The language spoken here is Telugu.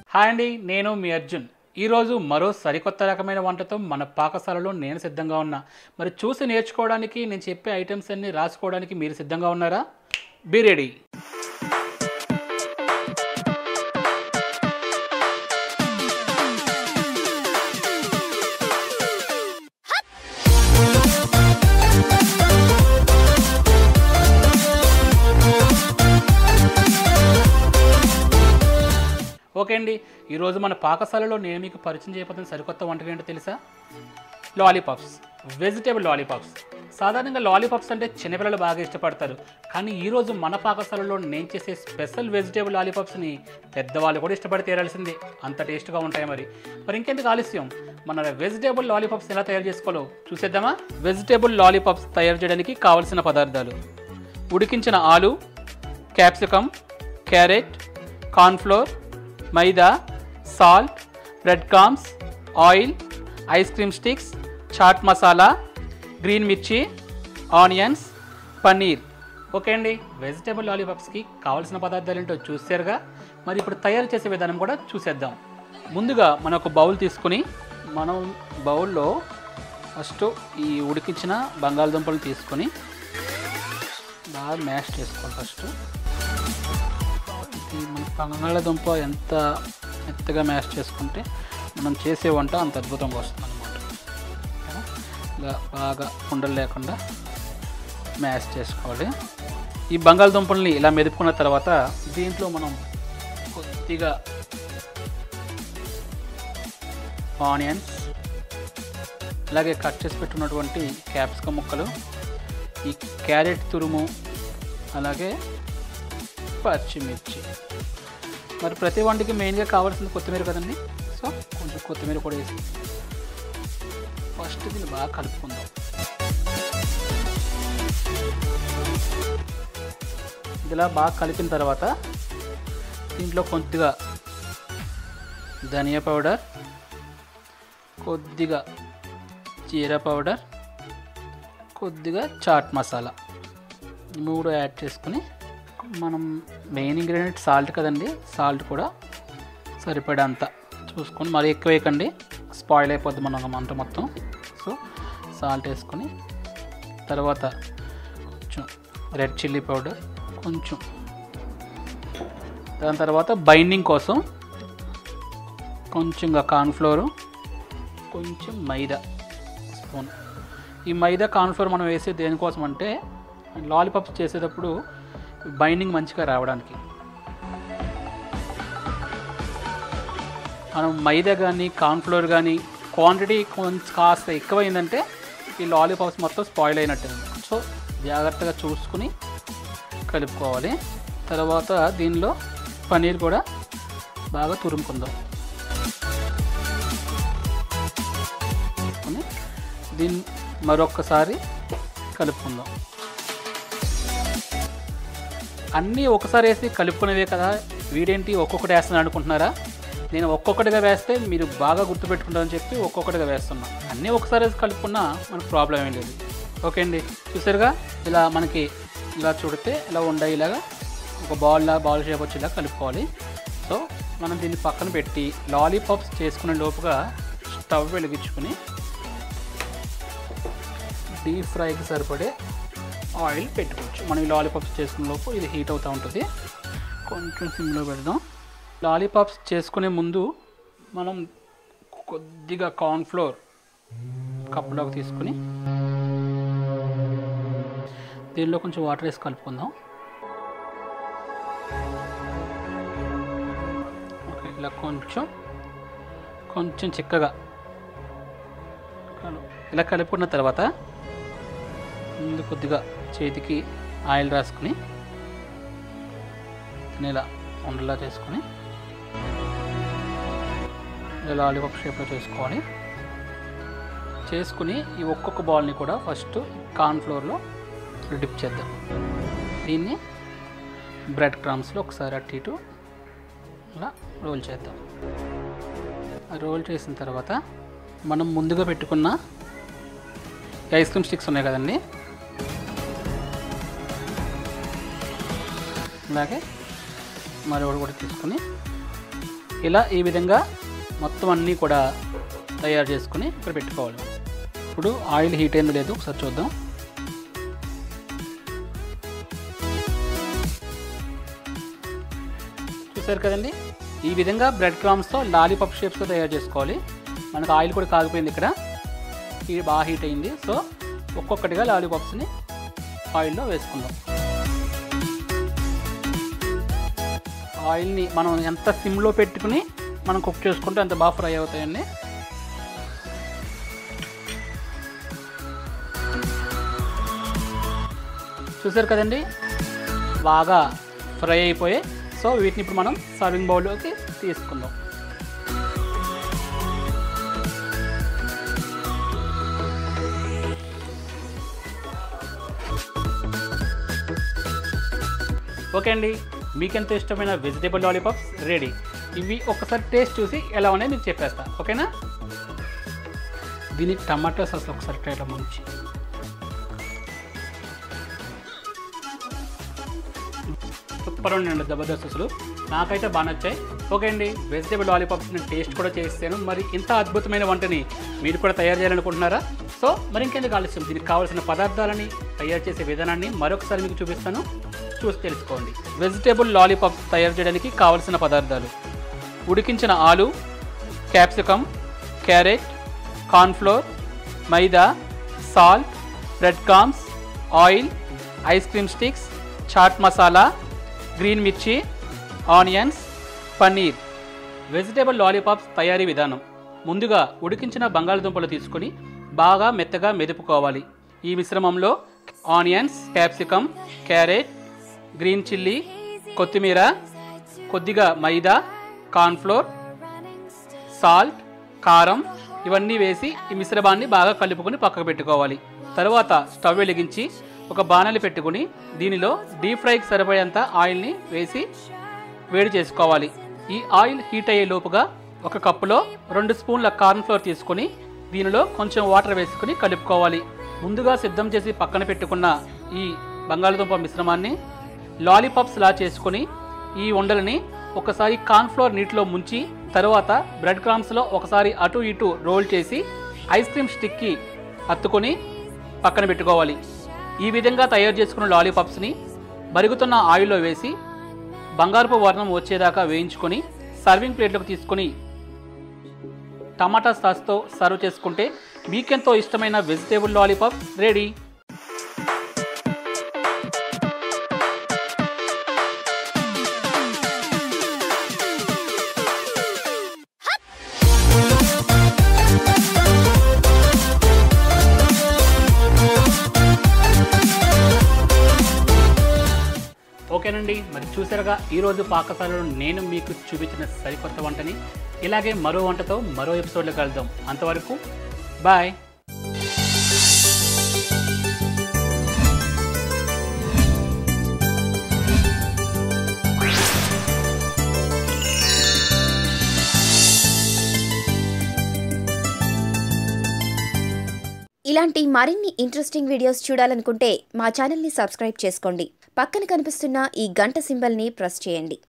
హాయ్ అండి నేను మీ అర్జున్ ఈరోజు మరో సరికొత్త రకమైన వంటతో మన పాకశాలలో నేను సిద్ధంగా ఉన్నా మరి చూసి నేర్చుకోవడానికి నేను చెప్పే ఐటమ్స్ అన్ని రాసుకోవడానికి మీరు సిద్ధంగా ఉన్నారా బీ రెడీ ఓకే అండి ఈరోజు మన పాకశాలలో నేను మీకు పరిచయం చేయబోతున్న సరికొత్త వంటకం ఏంటో తెలుసా లాలీపాప్స్ వెజిటేబుల్ లాలీపాప్స్ సాధారణంగా లాలీపాప్స్ అంటే చిన్నపిల్లలు బాగా ఇష్టపడతారు కానీ ఈరోజు మన పాకశాలలో నేను చేసే స్పెషల్ వెజిటేబుల్ లాలీపాప్స్ని పెద్దవాళ్ళు కూడా ఇష్టపడి తీరాల్సిందే అంత టేస్ట్గా ఉంటాయి మరి మరి ఇంకెందుకు ఆలస్యం మన వెజిటేబుల్ లాలీపాప్స్ ఎలా తయారు చేసుకోవాలో చూసేద్దామా వెజిటేబుల్ లాలీపాప్స్ తయారు చేయడానికి కావలసిన పదార్థాలు ఉడికించిన ఆలు capsicum carrot cornflour maida salt bread crumbs oil ice cream sticks chaat masala green మిర్చి ఆనియన్స్ పన్నీర్ ఓకే అండి వెజిటేబుల్ లాలీపాప్స్కి కావాల్సిన పదార్థాలు ఏంటో చూసారుగా మరి ఇప్పుడు తయారు చేసే విధానం కూడా చూసేద్దాం ముందుగా మనం ఒక బౌల్ తీసుకుని మనం బౌల్లో ఫస్ట్ ఈ ఉడికించిన బంగాళదుంపలు తీసుకొని బాగా మ్యాష్ చేసుకోవాలి ఫస్ట్ ఇది మన బంగాళదుంప ఎంత మెత్తగా మ్యాష్ చేసుకుంటే మనం చేసే వంట అంత అద్భుతంగా వస్తుంది అనమాట ఇలా బాగా ఉండలు లేకుండా మ్యాష్ చేసుకోవాలి ఈ బంగాళదుంపల్ని ఇలా మెదుపుకున్న తర్వాత దీంట్లో మనం కొద్దిగా ఆనియన్స్ అలాగే కట్ చేసి పెట్టున్నటువంటి క్యాప్సికమ్ ముక్కలు ఈ క్యారెట్ తురుము అలాగే పచ్చిమిర్చి మరి ప్రతి వంటకి మెయిన్గా కావాల్సింది కొత్తిమీర కదండి సో కొంచెం కొత్తిమీర కూడా వేసి ఫస్ట్ దీన్ని బాగా కలుపుకుందాం ఇలా బాగా కలిపిన తర్వాత దీంట్లో కొద్దిగా ధనియా పౌడర్ కొద్దిగా జీరా పౌడర్ కొద్దిగా చాట్ మసాలా ఈ మూడు యాడ్ చేసుకుని మనం మెయిన్ ఇంగ్రీడియంట్ సాల్ట్ కదండి సాల్ట్ కూడా సరిపడంత చూసుకొని మరీ ఎక్కువ వేయకండి స్పాయిల్ అయిపోద్ది మన మంట మొత్తం సో సాల్ట్ వేసుకొని తర్వాత కొంచెం రెడ్ చిల్లీ పౌడర్ కొంచెం దాని తర్వాత బైండింగ్ కోసం కొంచెంగా కార్న్ఫ్లోరు కొంచెం మైదా స్పూన్ ఈ మైదా కార్న్ఫ్లోర్ మనం వేసే దేనికోసం అంటే లాలీపాప్స్ చేసేటప్పుడు బైండింగ్ మంచిగా రావడానికి మనం మైదా కానీ కార్న్ఫ్లోర్ కానీ క్వాంటిటీ కొంచెం కాస్త ఎక్కువైందంటే ఈ లాలీపాప్స్ మొత్తం స్పాయిల్ అయినట్టు సో జాగ్రత్తగా చూసుకుని కలుపుకోవాలి తర్వాత దీనిలో పన్నీర్ కూడా బాగా తురుముకుందాం తీసుకుని దీన్ని మరొక్కసారి కలుపుకుందాం అన్నీ ఒకసారి వేసి కలుపుకునేవే కదా వీడేంటి ఒక్కొక్కటి వేస్తున్నాను అనుకుంటున్నారా నేను ఒక్కొక్కటిగా వేస్తే మీరు బాగా గుర్తుపెట్టుకుంటారని చెప్పి ఒక్కొక్కటిగా వేస్తున్నా అన్నీ ఒకసారి వేసి కలుపుకున్నా మనకు ప్రాబ్లం ఏం లేదు ఓకే అండి చూసారుగా ఇలా మనకి ఇలా చూడితే ఇలా ఉండాయి ఇలాగా ఒక బాల్ లా బాల్ షేప్ వచ్చి ఇలా కలుపుకోవాలి సో మనం దీన్ని పక్కన పెట్టి లాలీపాప్స్ చేసుకునే లోపుగా స్టవ్ వెలిగించుకుని డీప్ ఫ్రైకి సరిపడే ఆయిల్ పెట్టుకోవచ్చు మనం ఈ లాలీపాప్స్ చేసుకునే లోపు ఇది హీట్ అవుతూ ఉంటుంది కొంచెం సిమ్లో పెడదాం లాలీపాప్స్ చేసుకునే ముందు మనం కొద్దిగా కార్న్ఫ్లోర్ కప్పులోకి తీసుకుని దీనిలో కొంచెం వాటర్ వేసి కలుపుకుందాం ఓకే ఇలా కొంచెం కొంచెం చిక్కగా కలు- ఇలా కలుపుకున్న తర్వాత ముందు కొద్దిగా చేతికి ఆయిల్ రాసుకుని దీన్ని ఇలా ఉండలా చేసుకొని ఇలా లాలీపాప్ షేప్లో చేసుకోవాలి చేసుకుని ఈ ఒక్కొక్క బాల్ని కూడా ఫస్ట్ కార్న్ ఫ్లోర్లో డిప్ చేద్దాం దీన్ని బ్రెడ్ క్రమ్స్లో ఒకసారి అటు ఇటు ఇలా రోల్ చేద్దాం రోల్ చేసిన తర్వాత మనం ముందుగా పెట్టుకున్న ఈ ఐస్ క్రీమ్ స్టిక్స్ ఉన్నాయి కదండి అలాగే మరి ఒకటి కూడా తీసుకుని ఇలా ఈ విధంగా మొత్తం అన్నీ కూడా తయారు చేసుకుని ఇక్కడ పెట్టుకోవాలి ఇప్పుడు ఆయిల్ హీట్ అయిందో లేదో ఒకసారి చూద్దాం చూసారు కదండి ఈ విధంగా బ్రెడ్ క్రామ్స్తో లాలీపాప్ షేప్స్తో తయారు చేసుకోవాలి మనకు ఆయిల్ కూడా కాగిపోయింది ఇక్కడ ఇది బాగా హీట్ అయింది సో ఒక్కొక్కటిగా లాలీపాప్స్ని ఆయిల్లో వేసుకుందాం ఆయిల్ని మనం ఎంత సిమ్లో పెట్టుకుని మనం కుక్ చేసుకుంటే అంత బాగా ఫ్రై అవుతాయండి చూసారు కదండి బాగా ఫ్రై అయిపోయాయి సో వీటిని ఇప్పుడు మనం సర్వింగ్ బౌల్లోకి తీసుకుందాం ఓకే అండి మీకెంత ఇష్టమైన వెజిటేబుల్ లాలీపాప్స్ రెడీ ఇవి ఒకసారి టేస్ట్ చూసి ఎలా ఉన్నాయో మీకు చెప్పేస్తా ఓకేనా దీని టమాటో సాస్ ఒకసారి ట్రై మంచి సూపర్ ఉండండి జబర్దస్త్ అసలు నాకైతే బాగా నచ్చాయి ఓకే అండి వెజిటేబుల్ లాలీపాప్స్ నేను టేస్ట్ కూడా చేస్తాను మరి ఇంత అద్భుతమైన వంటని మీరు కూడా తయారు చేయాలనుకుంటున్నారా సో మరి ఇంకెందుకు ఆలస్యం దీనికి కావాల్సిన పదార్థాలని తయారు చేసే విధానాన్ని మరొకసారి మీకు చూపిస్తాను చూసి తెలుసుకోండి వెజిటేబుల్ లాలీపాప్స్ తయారు చేయడానికి కావలసిన పదార్థాలు ఉడికించిన ఆలు capsicum carrot cornflour maida salt bread crumbs oil ice cream sticks chaat masala green మిర్చి ఆనియన్స్ పన్నీర్ వెజిటేబుల్ లాలీపాప్స్ తయారీ విధానం ముందుగా ఉడికించిన బంగాళదుంపలు తీసుకొని బాగా మెత్తగా మెదుపుకోవాలి ఈ మిశ్రమంలో onions capsicum carrot green chilli కొత్తిమీర కొద్దిగా మైదా కార్న్ఫ్లోర్ సాల్ట్ కారం ఇవన్నీ వేసి ఈ మిశ్రమాన్ని బాగా కలుపుకొని పక్కకు పెట్టుకోవాలి తర్వాత స్టవ్ వెలిగించి ఒక బాణలి పెట్టుకుని దీనిలో డీప్ ఫ్రైకి సరిపడేంత ఆయిల్ని వేసి వేడి చేసుకోవాలి ఈ ఆయిల్ హీట్ అయ్యే లోపుగా ఒక కప్పులో రెండు స్పూన్ల కార్న్ ఫ్లోర్ తీసుకొని దీనిలో కొంచెం వాటర్ వేసుకుని కలుపుకోవాలి ముందుగా సిద్ధం చేసి పక్కన పెట్టుకున్న ఈ బంగాళదుంప మిశ్రమాన్ని లాలీపాప్స్ లా చేసుకొని ఈ ఉండలని ఒకసారి కార్న్ఫ్లోర్ నీటిలో ముంచి తర్వాత బ్రెడ్ క్రామ్స్లో ఒకసారి అటు ఇటు రోల్ చేసి ఐస్ క్రీమ్ స్టిక్కి అత్తుకొని పక్కన పెట్టుకోవాలి ఈ విధంగా తయారు చేసుకున్న లాలీపాప్స్ని మరుగుతున్న ఆయిల్లో వేసి బంగారపు వర్ణం వచ్చేదాకా వేయించుకొని సర్వింగ్ ప్లేట్లోకి తీసుకొని టమాటా సాస్తో సర్వ్ చేసుకుంటే మీకెంతో ఇష్టమైన వెజిటేబుల్ లాలీపాప్ రెడీ ఓకేనండి మరి చూసారుగా ఈరోజు పాకశాలలో నేను మీకు చూపించిన సరికొత్త వంటని ఇలాగే మరో వంటతో మరో ఎపిసోడ్లో కలుద్దాం అంతవరకు బాయ్ ఇలాంటి మరిన్ని ఇంట్రెస్టింగ్ వీడియోస్ చూడాలనుకుంటే మా ఛానల్ని సబ్స్క్రైబ్ చేసుకోండి పక్కన కనిపిస్తున్న ఈ గంట సింబల్ని ప్రెస్ చేయండి